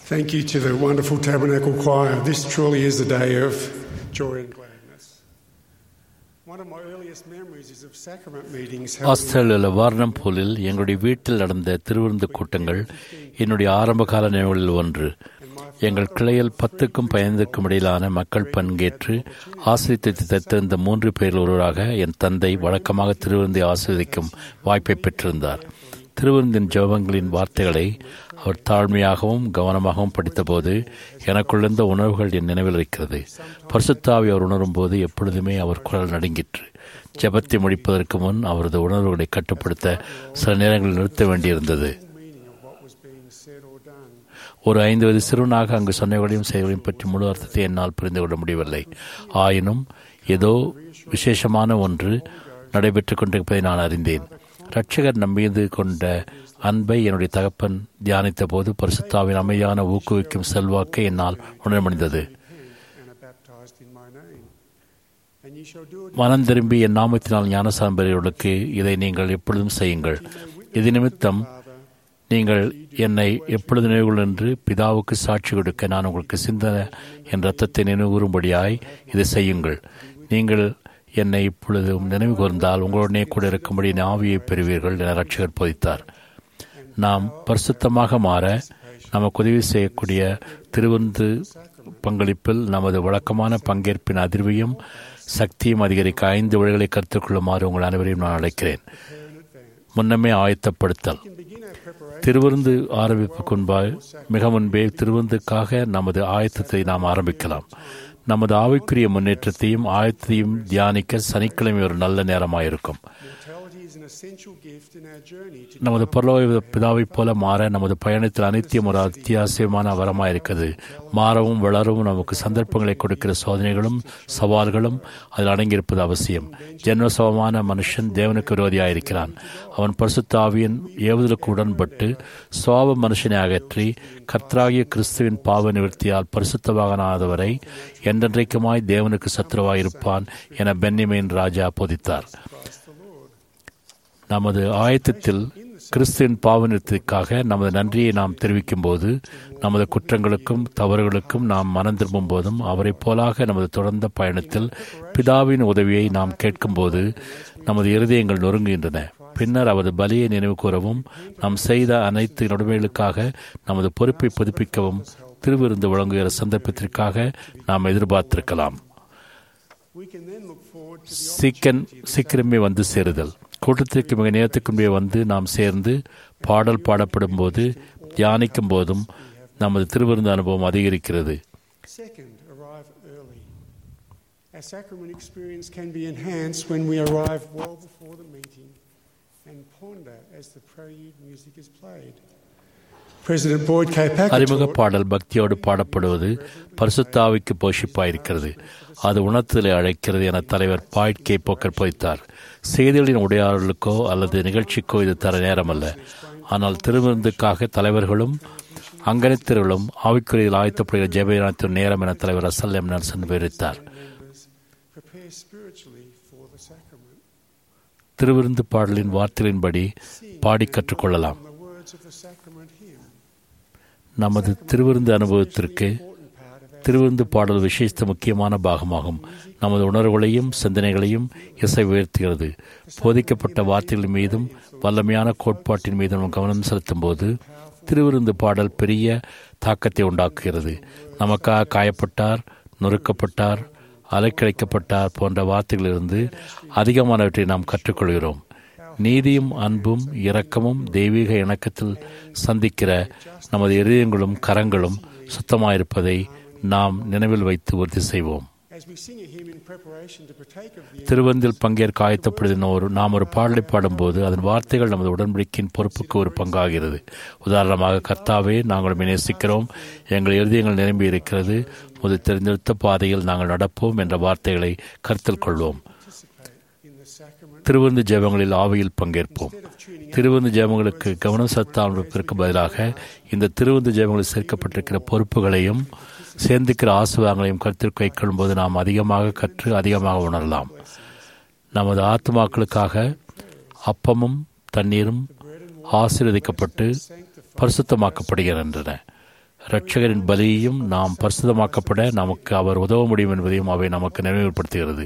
Thank you to the wonderful Tabernacle Choir. This truly is a day of joy and gladness. One of my earliest memories is of sacrament meetings held in ஆஸ்திரேலியாவில் வார்னம் போலில் எங்களுடைய வீட்டில் நடந்த திருவிருந்து கூட்டங்கள் என்னுடைய ஆரம்பகால நினைவுகளில் ஒன்று எங்கள் கிளையில் பத்துக்கும் பதினைந்துக்கும் இடையிலான மக்கள் பங்கேற்று ஆசிரியத்தை தத்திருந்த மூன்று பேரில் ஒருவராக என் தந்தை வழக்கமாக திருவிருந்தை ஆசிரியக்கும் வாய்ப்பை பெற்றிருந்தார் திருவிருந்தின் ஜெபங்களின் வார்த்தைகளை அவர் தாழ்மையாகவும் கவனமாகவும் படித்தபோது எனக்குள்ளிருந்த உணர்வுகள் என் நினைவில் இருக்கிறது பரிசுத்தாவி அவர் உணரும்போது எப்பொழுதுமே அவர் குரல் நடுங்கிற்று ஜெபத்தை முடிப்பதற்கு முன் அவரது உணர்வுகளை கட்டுப்படுத்த சில நேரங்களில் நிறுத்த வேண்டியிருந்தது meaning of what was being said or done. ஒரு ஐந்து வயது சிறுவனாக அங்கு சொன்னவர்களையும் செயல்களையும் பற்றி முழு அர்த்தத்தை என்னால் புரிந்து கொள்ள முடியவில்லை ஆயினும் ஏதோ விசேஷமான ஒன்று நடைபெற்றுக் கொண்டிருப்பதை நான் அறிந்தேன் ரட்சகர் நம்பியது கொண்ட அன்பை என்னுடைய தகப்பன் தியானித்த போது பரிசுத்தாவின் அமைதியான ஊக்குவிக்கும் செல்வாக்கை என்னால் உணர முடிந்தது and are baptized in my name. And you shall do it மனம் திரும்பி என் நாமத்தினால் ஞானசாரம் பெறுகிறவர்களுக்கு இதை நீங்கள் எப்பொழுதும் செய்யுங்கள் இது நிமித்தம் நீங்கள் என்னை எப்பொழுது நினைவுகள் என்று பிதாவுக்கு சாட்சி கொடுக்க நான் உங்களுக்கு சிந்தனை என் ரத்தத்தை நினைவுகூறும்படியாய் இதை செய்யுங்கள் நீங்கள் என்னை இப்பொழுதும் நினைவு கூர்ந்தால் உங்களுடனே கூட இருக்கும்படி என் ஆவியை பெறுவீர்கள் என ரட்சகர் போதித்தார் நாம் பரிசுத்தமாக மாற நமக்கு உதவி செய்யக்கூடிய திருவந்து பங்களிப்பில் நமது வழக்கமான பங்கேற்பின் அதிர்வையும் சக்தியும் அதிகரிக்க ஐந்து வழிகளை கருத்துக் கொள்ளுமாறு உங்கள் அனைவரையும் நான் அழைக்கிறேன் முன்னமே ஆயத்தப்படுத்தல் begin our preparation திருவிருந்து ஆரம்பிப்புக்கு முன்பாக மிக முன்பே திருவிருந்துக்காக நமது ஆயத்தத்தை நாம் ஆரம்பிக்கலாம் நமது ஆவிக்குரிய முன்னேற்றத்தையும் ஆயத்தையும் தியானிக்க சனிக்கிழமை ஒரு நல்ல நேரமாயிருக்கும் mortality is an essential gift in our journey to நமது பரலோக பிதாவைப் போல மாற நமது பயணத்தில் அனைத்தியம் ஒரு அத்தியாவசியமான வரமாயிருக்கிறது மாறவும் வளரவும் நமக்கு சந்தர்ப்பங்களை கொடுக்கிற சோதனைகளும் சவால்களும் அதில் அடங்கியிருப்பது அவசியம் ஜென்மசவமான மனுஷன் தேவனுக்கு விரோதியாயிருக்கிறான் அவன் பரிசுத்த ஆவியின் ஏவுதலுக்கு உடன்பட்டு சுவாப மனுஷனை அகற்றி கர்த்தராகிய கிறிஸ்துவின் பாவ நிவர்த்தியால் பரிசுத்தவாகனாதவரை என்றென்றைக்குமாய் தேவனுக்கு சத்துருவாயிருப்பான் என பென்னிமேன் ராஜா போதித்தார் நமது ஆயத்தத்தில் கிறிஸ்துவின் பாவனத்திற்காக நமது நன்றியை நாம் தெரிவிக்கும் போது நமது குற்றங்களுக்கும் தவறுகளுக்கும் நாம் மனம் திரும்பும் போதும் அவரைப் போலாக நமது தொடர்ந்த பயணத்தில் பிதாவின் உதவியை நாம் கேட்கும்போது நமது இருதயங்கள் நொறுங்குகின்றன பின்னர் அவரது பலியை நினைவு கூறவும் நாம் செய்த அனைத்து நடுமைகளுக்காக நமது பொறுப்பை புதுப்பிக்கவும் திருவிருந்து வழங்குகிற சந்தர்ப்பத்திற்காக நாம் எதிர்பார்த்திருக்கலாம் we can then look forward to the சீக்கன் சீக்கிரமே வந்து சேருதல் கூட்டத்திற்கு மிக நேரத்துக்கு முன்பே வந்து நாம் சேர்ந்து பாடல் பாடப்படும் போது தியானிக்கும் போதும் நமது திருவிருந்து அனுபவம் அதிகரிக்கிறது second arrive early. Our sacrament experience can be enhanced when we arrive well before the meeting and ponder as the prelude music is played. President Boyd K. Packer அறிமுக taught, பாடல் பக்தியோடு பாடப்படுவது பரிசுத்தாவிக்கு போஷிப்பாயிருக்கிறது அது உணர்த்தலை அழைக்கிறது என தலைவர் பாய்ட் கே போக்கர் போய்த்தார் செய்திகளின் உடையாளர்களுக்கோ அல்லது நிகழ்ச்சிக்கோ இது தர நேரமல்ல ஆனால் திருவிருந்துக்காக தலைவர்களும் அங்கனித்தர்களும் ஆவிக்குறையில் ஆயத்தப்படுகிற ஜெபயானத்தின் நேரம் என தலைவர் அசல் எம் நல்சன் விவரித்தார் members prepare spiritually for the sacrament. திருவிருந்து பாடலின் வார்த்தைகளின்படி பாடி கற்றுக்கொள்ளலாம் The words of the sacrament hymn. நமது திருவிருந்து அனுபவத்திற்கு Important part of our திருவிருந்து பாடல் விசேஷித்த முக்கியமான பாகமாகும் நமது உணர்வுகளையும் சிந்தனைகளையும் இசை உயர்த்துகிறது போதிக்கப்பட்ட வார்த்தைகள் மீதும் வல்லமையான கோட்பாட்டின் மீதும் நாம் கவனம் செலுத்தும் போது திருவிருந்து பாடல் பெரிய தாக்கத்தை உண்டாக்குகிறது நமக்காக காயப்பட்டார் நொறுக்கப்பட்டார் அலைக்கழிக்கப்பட்டார் போன்ற வார்த்தைகளிலிருந்து அதிகமானவற்றை நாம் கற்றுக்கொள்கிறோம் நீதியும் அன்பும் இரக்கமும் தெய்வீக இணக்கத்தில் சந்திக்கிற நமது இதயங்களும் கரங்களும் சுத்தமாயிருப்பதை நாம் நினைவில் வைத்து உறுதி செய்வோம் As we sing a hymn in preparation to partake of the திருவந்தில் பங்கேற்க ஆயத்தப்படுதின ஒரு நாம் ஒரு பாடலை பாடும்போது அதன் வார்த்தைகள் நமது உடன்படிக்கையின் பொறுப்புக்கு ஒரு பங்காகிறது உதாரணமாக கர்த்தாவே நாங்கள் உம்மை நேசிக்கிறோம் எங்கள் இருதயங்கள் நிரம்பி இருக்கிறது முது தெரிந்தெடுத்த பாதையில் நாங்கள் நடப்போம் என்ற வார்த்தைகளை கருத்தில் கொள்வோம் in the sacrament திருவிருந்து ஜெபங்களில் ஆவியில் பங்கேற்போம் திருவிருந்து ஜெபங்களுக்கு கவனம் செலுத்தாமல் பதிலாக இந்த திருவிருந்து ஜெபங்களில் சேர்க்கப்பட்டிருக்கிற பொறுப்புகளையும் சேர்ந்திருக்கிற ஆசுவாங்களையும் கருத்தில் கைக்கொள்ளும் போது நாம் அதிகமாக கற்று அதிகமாக உணரலாம் நமது ஆத்மாக்களுக்காக அப்பமும் தண்ணீரும் ஆசீர்வதிக்கப்பட்டு பரிசுத்தமாக்கப்படுகின்றன இரட்சகரின் பலியையும் நாம் பரிசுத்தமாக்கப்பட நமக்கு அவர் உதவ முடியும் என்பதையும் அவை நமக்கு நினைவுபடுத்துகிறது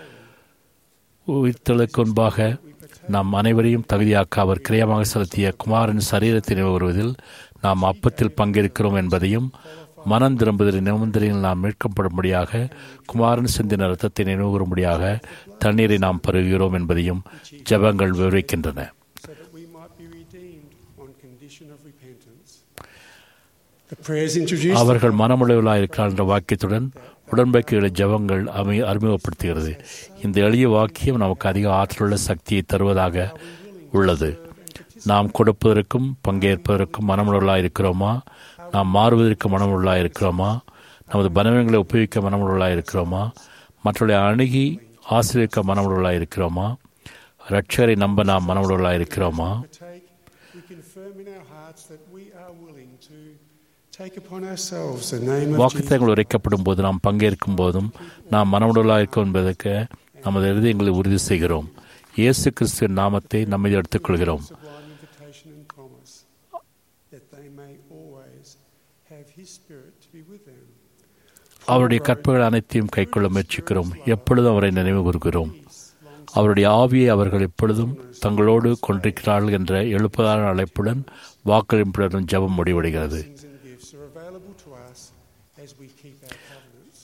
உயிர்த்தலுக்கு முன்பாக நாம் அனைவரையும் தகுதியாக்க அவர் கிரியமாக செலுத்திய குமாரன் சரீரத்தை நிறுவுவதில் நாம் அப்பத்தில் பங்கேற்கிறோம் என்பதையும் மனம் திரும்புதலின் நிமிந்தலில் நாம் மீட்கப்படும்படியாக குமாரன் சிந்தின ரத்தத்தை நினைவுகூறும்படியாக தண்ணீரை நாம் பருகுகிறோம் என்பதையும் ஜபங்கள் விவரிக்கின்றன so that we might be redeemed on condition of repentance. The prayers introduced அவர்கள் மனமுடையவர்களாக இருக்கிறார் என்ற வாக்கியத்துடன் உடன்படிக்கைகளை ஜபங்கள் அமை அறிமுகப்படுத்துகிறது இந்த எளிய வாக்கியம் நமக்கு அதிக ஆற்றலுள்ள சக்தியை தருவதாக உள்ளது நாம் கொடுப்பதற்கும் பங்கேற்பதற்கும் மனமுள்ளவர்களாக இருக்கிறோமா நாம் மாறுவதற்கு மனமுள்ளவர்களாக இருக்கிறோமா நமது பலவீனங்களை ஒப்புவிக்க மனமுள்ளவர்களாக இருக்கிறோமா மற்றவர்களை அணுகி ஆசிரியக்க மனமுள்ளவர்களாக இருக்கிறோமா ரட்சகரை நம்ப நாம் மனமுள்ளவர்களாக இருக்கிறோமா take, we confirm in our hearts that we are willing to take upon ourselves the name of Jesus. வாக்குத்தங்கள் உரைக்கப்படும் போது நாம் பங்கேற்கும் போதும் நாம் மனமுடலாக இருக்கும் என்பதற்கு நமது இருதயங்களை உறுதி செய்கிறோம் இயேசு கிறிஸ்துவின் நாமத்தை நம்மை எடுத்துக்கொள்கிறோம் sublime invitation and promise that they may always have His Spirit to be with them. அவருடைய கற்புகள் அனைத்தையும் கைக்கொள்ள முயற்சிக்கிறோம் எப்பொழுதும் அவரை நினைவு கூறுகிறோம் அவருடைய ஆவியை அவர்கள் எப்பொழுதும் தங்களோடு கொண்டிருக்கிறார்கள் என்ற எழுப்பதான அழைப்புடன் வாக்களிப்புடன் ஜெபம் முடிவடைகிறது Things and gifts are available to us as we keep our covenants.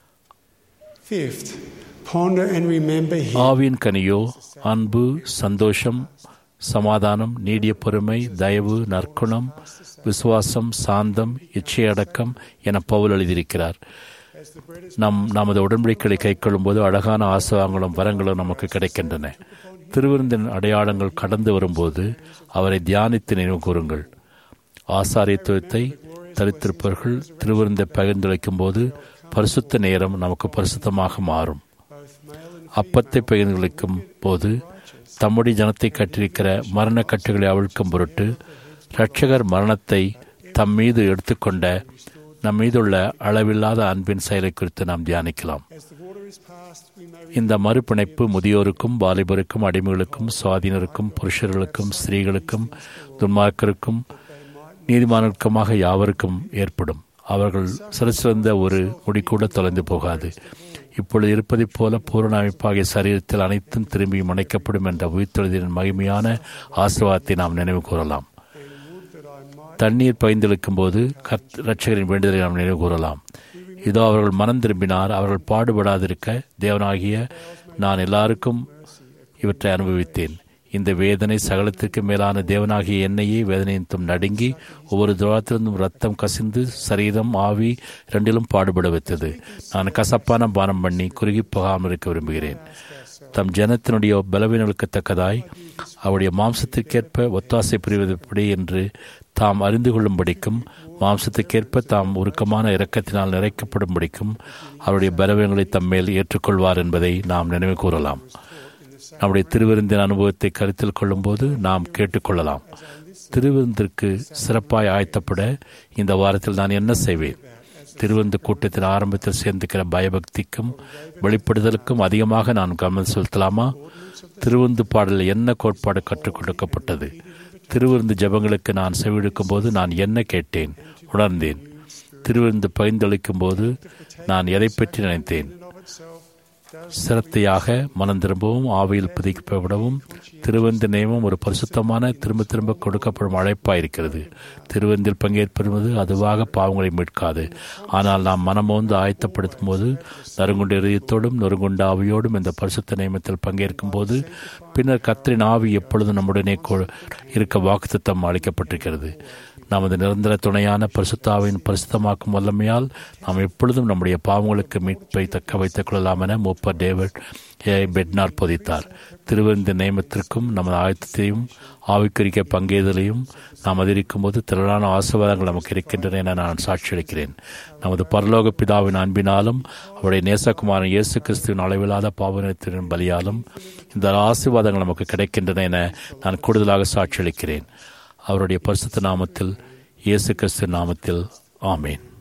Fifth, ponder and remember Him. ஆவியின் கனியோ அன்பு சந்தோஷம் சமாதானம் நீடிய பொறுமை தயவு நற்குணம் விசுவாசம் சாந்தம் இச்சையடக்கம் என பவுல் எழுதியிருக்கிறார் As the bread is நம் நமது உடன்படிக்கைகளை கைக்கொள்ளும் போது அழகான ஆசவாங்களும் வரங்களும் நமக்கு கிடைக்கின்றன திருவிருந்தின் அடையாளங்கள் கடந்து வரும்போது அவரை தியானித்து நினைவு கூறுங்கள் ஆசாரியத்துவத்தை தரித்திருப்பவர்கள் திருவிருந்தை பகிர்ந்துரைக்கும் போது பரிசுத்த நேரம் நமக்கு பரிசுத்தமாக மாறும் both male and அப்பத்தை பகிர்ந்தளிக்கும் போது தம்முடைய ஜனத்தை கட்டிருக்கிற மரண கட்டுகளை அவிழ்க்கும் பொருட்டு இரட்சகர் மரணத்தை தம் மீது எடுத்துக்கொண்ட நம் மீதுள்ள அளவில்லாத அன்பின் செயலை குறித்து நாம் தியானிக்கலாம் as the water is passed, we may இந்த மறுபிணைப்பு முதியோருக்கும் வாலிபருக்கும் அடிமைகளுக்கும் சுவாதீனருக்கும் புருஷர்களுக்கும் ஸ்திரீகளுக்கும் துன்மார்க்கருக்கும் நீதிமானுக்குமாக யாவருக்கும் ஏற்படும் அவர்கள் சிறசிறந்த ஒரு முடி கூட தொலைந்து போகாது இப்பொழுது இருப்பதைப் போல பூரண அமைப்பாகிய சரீரத்தில் அனைத்தும் திரும்பி முனைக்கப்படும் என்ற உயிர்த்தெழுதின் மகிமையான ஆசீர்வாதத்தை நாம் நினைவு கூறலாம் தண்ணீர் பகிர்ந்தெழுக்கும் போது கத் ரட்சகரின் வேண்டுதலை நாம் நினைவு கூறலாம் இதோ அவர்கள் மனம் திரும்பினார் அவர்கள் பாடுபடாதிருக்க தேவனாகிய நான் எல்லாருக்கும் இவற்றை அனுபவித்தேன் இந்த வேதனை சகலத்திற்கு மேலான தேவனாகிய என்னையே வேதனையும் நடுங்கி ஒவ்வொரு துவாரத்திலிருந்தும் ரத்தம் கசிந்து சரீரம் ஆவி இரண்டிலும் பாடுபட வைத்தது நான் கசப்பான பானம் பண்ணி குறுகி போகாமல் இருக்க விரும்புகிறேன் தம் ஜனத்தினுடைய பலவீனங்களுக்கு தக்கதாய் அவருடைய மாம்சத்திற்கேற்ப ஒத்தாசை புரிவது எப்படி என்று தாம் அறிந்து கொள்ளும்படிக்கும் மாம்சத்துக்கேற்ப தாம் உருக்கமான இரக்கத்தினால் நிறைக்கப்படும்படிக்கும் அவருடைய பலவீனங்களை தம்மேல் ஏற்றுக்கொள்வார் என்பதை நாம் நினைவு கூறலாம் நம்முடைய திருவிருந்தின் அனுபவத்தை கருத்தில் கொள்ளும்போது நாம் கேட்டுக்கொள்ளலாம் திருவிருந்திற்கு சிறப்பாய் ஆயத்தப்பட இந்த வாரத்தில் நான் என்ன செய்வேன் திருவிருந்து கூட்டத்தின் ஆரம்பத்தில் சேர்ந்துக்கிற பயபக்திக்கும் வெளிப்படுதலுக்கும் அதிகமாக நான் கவனம் செலுத்தலாமா திருவிருந்து பாடலில் என்ன கோட்பாடு கற்றுக் கொடுக்கப்பட்டது திருவிருந்து ஜபங்களுக்கு நான் செவிடுக்கும் போது நான் என்ன கேட்டேன் உணர்ந்தேன் திருவிருந்து பகிர்ந்தளிக்கும் போது நான் எதை பற்றி நினைத்தேன் சிரத்தையாக மனம் திரும்பவும் ஆவியில் புதிக்கப்படவும் திருவந்து நியமம் ஒரு பரிசுத்தமான திரும்ப திரும்ப கொடுக்கப்படும் அழைப்பாயிருக்கிறது திருவந்தில் பங்கேற்பது அதுவாக பாவங்களை மீட்காது ஆனால் நாம் மனமோந்து ஆயத்தப்படுத்தும் போது நறுங்குண்ட இதயத்தோடும் நொறுங்குண்ட ஆவியோடும் இந்த பரிசுத்த நியமத்தில் பங்கேற்கும் போது பின்னர் கத்திரின் ஆவி எப்பொழுதும் நம்முடனே இருக்க வாக்குத்தம் அளிக்கப்பட்டிருக்கிறது நமது நிரந்தர துணையான பரிசுத்தாவின் பரிசுத்தமாக்கும் வல்லமையால் நாம் எப்பொழுதும் நம்முடைய பாவங்களுக்கு மீட்பை தக்க வைத்துக் கொள்ளலாம் என மூப்பர் டேவிட் பெட்னார் பொதித்தார் திருவிருந்த நியமத்திற்கும் நமது ஆயத்தத்தையும் ஆவிக்குறிக்க பங்கேதலையும் நாம் அதிரிக்கும் போது திரளான ஆசீர்வாதங்கள் நமக்கு இருக்கின்றன என நான் சாட்சியளிக்கிறேன் நமது பரலோக பிதாவின் அன்பினாலும் அவருடைய நேசகுமாரன் இயேசு கிறிஸ்துவின் அளவில்லாத பாவனத்தின் பலியாலும் இந்த ஆசீர்வாதங்கள் நமக்கு கிடைக்கின்றன என நான் கூடுதலாக சாட்சியளிக்கிறேன் அவருடைய பரிசுத்த நாமத்தில் இயேசு கிறிஸ்து நாமத்தில் ஆமேன்